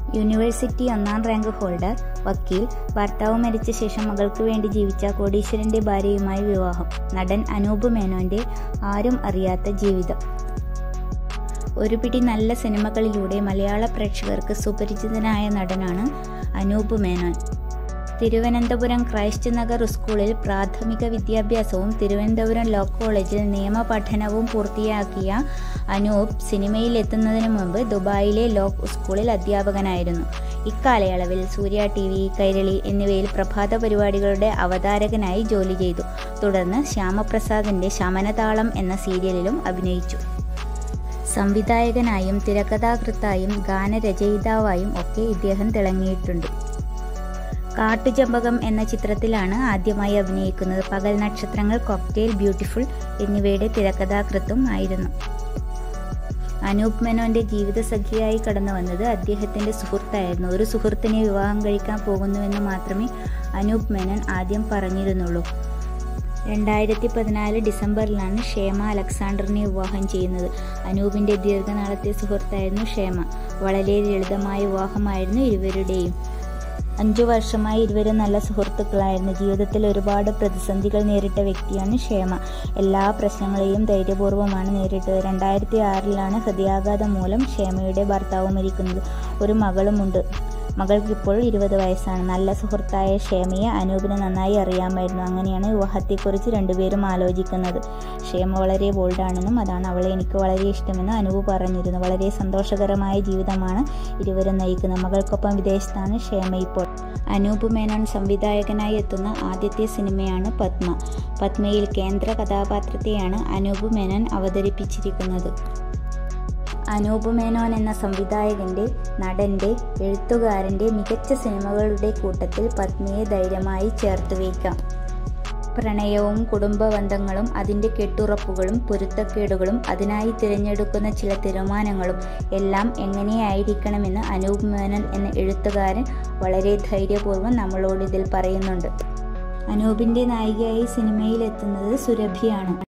university ഒന്നാം rank holder വക്കീൽ ഭർത്താവ് മരിച്ച ശേഷം മകൾക്ക് വേണ്ടി ജീവിച്ച കോടീശ്വരന്റെ ഭാര്യയുമായി വിവാഹം നടൻ അനൂപ് മേനോന്റെ ആരും അറിയാത്ത ജീവിതം ഒരു പിടി നല്ല സിനിമകളിലൂടെ മലയാള പ്രേക്ഷകർക്ക് സുപരിചിതനായ നടനാണ് അനൂപ് മേനോൻ തിരുവനന്തപുരം ക്രൈസ്റ്റ് നഗർ സ്കൂളിൽ പ്രാഥമിക വിദ്യാഭ്യാസവും തിരുവനന്തപുരം ലോ കോളേജിൽ നിയമപഠനവും പൂർത്തിയാക്കിയ അനൂപ് സിനിമയിൽ എത്തുന്നതിന് മുമ്പ് ദുബായിലെ ലോ സ്കൂളിൽ അധ്യാപകനായിരുന്നു ഇക്കാലയളവിൽ സൂര്യ ടി വി കൈരളി എന്നിവയിൽ പ്രഭാത പരിപാടികളുടെ അവതാരകനായി ജോലി ചെയ്തു തുടർന്ന് ശ്യാമപ്രസാദിന്റെ ശമനതാളം എന്ന സീരിയലിലും അഭിനയിച്ചു സംവിധായകനായും തിരക്കഥാകൃത്തായും ഗാനരചയിതാവായും ഒക്കെ ഇദ്ദേഹം തിളങ്ങിയിട്ടുണ്ട് കാട്ടുചമ്പകം എന്ന ചിത്രത്തിലാണ് ആദ്യമായി അഭിനയിക്കുന്നത് പകൽ നക്ഷത്രങ്ങൾ കോക്ടെയിൽ ബ്യൂട്ടിഫുൾ എന്നിവയുടെ തിരക്കഥാകൃത്തും ആയിരുന്നു അനൂപ് മേനോന്റെ ജീവിതസഖിയായി കടന്നു വന്നത് അദ്ദേഹത്തിന്റെ സുഹൃത്തായിരുന്നു ഒരു സുഹൃത്തിനെ വിവാഹം കഴിക്കാൻ പോകുന്നുവെന്ന് മാത്രമേ അനൂപ് മേനോൻ ആദ്യം പറഞ്ഞിരുന്നുള്ളൂ രണ്ടായിരത്തി പതിനാല് ഡിസംബറിലാണ് ക്ഷേമ അലക്സാണ്ടറിനെ വിവാഹം ചെയ്യുന്നത് അനൂപിന്റെ ദീർഘനാളത്തെ സുഹൃത്തായിരുന്നു ക്ഷേമ വളരെ ലളിതമായ വിവാഹമായിരുന്നു ഇരുവരുടെയും അഞ്ചു വർഷമായി ഇരുവരും നല്ല സുഹൃത്തുക്കളായിരുന്നു ജീവിതത്തിൽ ഒരുപാട് പ്രതിസന്ധികൾ നേരിട്ട വ്യക്തിയാണ് ക്ഷേമ എല്ലാ പ്രശ്നങ്ങളെയും ധൈര്യപൂർവ്വമാണ് നേരിട്ടത് രണ്ടായിരത്തി ആറിലാണ് ഹൃദയാഘാതം മൂലം ക്ഷേമയുടെ ഭർത്താവ് മരിക്കുന്നത് ഒരു മകളുമുണ്ട് മകൾക്ക് ഇപ്പോൾ ഇരുപത് വയസ്സാണ് നല്ല സുഹൃത്തായ ക്ഷേമയെ അനൂപിന് നന്നായി അറിയാമായിരുന്നു അങ്ങനെയാണ് വിവാഹത്തെക്കുറിച്ച് രണ്ടുപേരും ആലോചിക്കുന്നത് ക്ഷേമ വളരെ ബോൾഡാണെന്നും അതാണ് അവളെ എനിക്ക് വളരെ ഇഷ്ടമെന്ന് അനൂപ് പറഞ്ഞിരുന്നു വളരെ സന്തോഷകരമായ ജീവിതമാണ് ഇരുവരും നയിക്കുന്നത് മകൾക്കൊപ്പം വിദേശത്താണ് ക്ഷേമ ഇപ്പോൾ അനൂപ് മേനോൻ സംവിധായകനായി എത്തുന്ന ആദ്യത്തെ സിനിമയാണ് പത്മ പത്മയിൽ കേന്ദ്ര കഥാപാത്രത്തെയാണ് അനൂപ് മേനോൻ അവതരിപ്പിച്ചിരിക്കുന്നത് അനൂപ് മേനോൻ എന്ന സംവിധായകന്റെ നടന്റെ എഴുത്തുകാരന്റെ മികച്ച സിനിമകളുടെ കൂട്ടത്തിൽ പത്നിയെ ധൈര്യമായി ചേർത്ത് വയ്ക്കാം പ്രണയവും കുടുംബ ബന്ധങ്ങളും അതിൻ്റെ കെട്ടുറപ്പുകളും പൊരുത്തക്കേടുകളും അതിനായി തിരഞ്ഞെടുക്കുന്ന ചില തീരുമാനങ്ങളും എല്ലാം എങ്ങനെയായിരിക്കണമെന്ന് അനൂപ് മേനോൻ എന്ന എഴുത്തുകാരൻ വളരെ ധൈര്യപൂർവ്വം നമ്മളോട് ഇതിൽ പറയുന്നുണ്ട് അനൂപിൻ്റെ നായികയായി സിനിമയിൽ എത്തുന്നത് സുരഭിയാണ്